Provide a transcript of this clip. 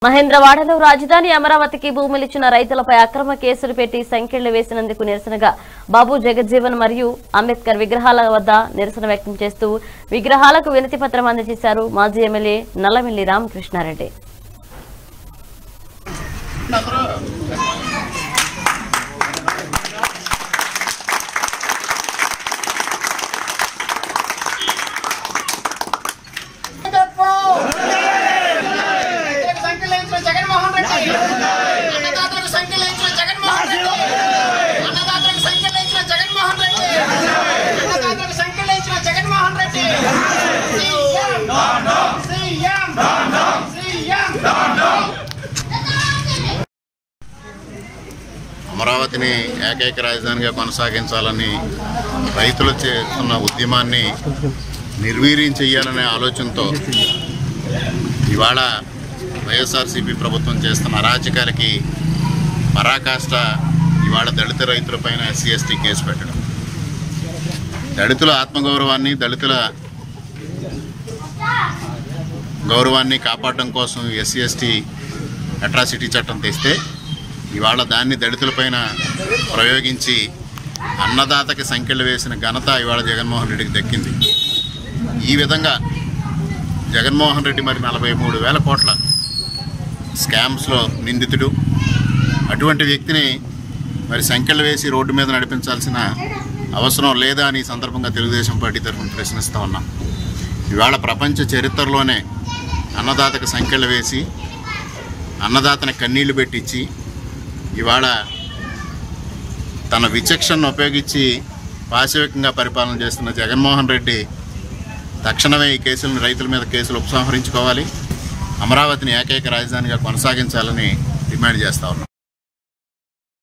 మహేంద్రవాడలో రాజధాని అమరావతికి భూములిచ్చిన రైతులపై అక్రమ కేసులు పెట్టి సంఖ్యలు వేసినందుకు నిరసనగా బాబు జగజ్జీవన్ మరియు అంబేద్కర్ విగ్రహాల వద్ద నిరసన వ్యక్తం చేస్తూ విగ్రహాలకు వినతి పత్రం అందజేశారు మాజీ ఎమ్మెల్యే నల్లమిల్లి రామకృష్ణారెడ్డి రైతులకు సంఖ్యలించిన జగన్మోహన్ రెడ్డి అన్నదాతలకు సంఖ్యలించిన జగన్మోహన్ రెడ్డి అన్నదాతలకు సంఖ్యలించిన జగన్మోహన్ రెడ్డి అన్నదాతలకు సంఖ్యలించిన Jaganmohan Reddy CM CM CM అమరావతిని ఏకైక రాజధానిగా కొనసాగించాలని రైతులు చేస్తున్న ఉద్యమాన్ని నిర్వీర్యం చేయాలనే ఆలోచనతో ఇవాళ వైఎస్ఆర్సీపీ ప్రభుత్వం చేస్తున్న అరాచకాలకి పరాకాష్ట ఇవాళ దళిత రైతులపైన ఎస్సీ ఎస్టీ కేసు పెట్టడం దళితుల ఆత్మగౌరవాన్ని దళితుల గౌరవాన్ని కాపాడడం కోసం ఎస్సీ ఎస్టీ అట్రాసిటీ చట్టం తెస్తే ఇవాళ దాన్ని దళితులపైన ప్రయోగించి అన్నదాతకి సంఖ్యలు వేసిన ఘనత ఇవాళ జగన్మోహన్ రెడ్డికి దక్కింది ఈ విధంగా జగన్మోహన్ రెడ్డి మరి నలభై మూడు వేల కోట్ల స్కామ్స్లో నిందితుడు అటువంటి వ్యక్తిని మరి సంఖ్యలు వేసి రోడ్డు మీద నడిపించాల్సిన అవసరం లేదా అని ఈ సందర్భంగా తెలుగుదేశం పార్టీ తరఫున ప్రశ్నిస్తూ ఉన్నాం ఇవాళ ప్రపంచ చరిత్రలోనే అన్నదాతకు సంఖ్యలు వేసి అన్నదాతని కన్నీళ్లు పెట్టించి ఇవాళ తన విచక్షణను ఉపయోగించి పాశవికంగా పరిపాలన చేస్తున్న జగన్మోహన్ రెడ్డి తక్షణమే ఈ కేసులను రైతుల మీద కేసులు ఉపసంహరించుకోవాలి అమరావతిని ఏకైక రాజధానిగా కొనసాగించాలని డిమాండ్ చేస్తా ఉన్నాం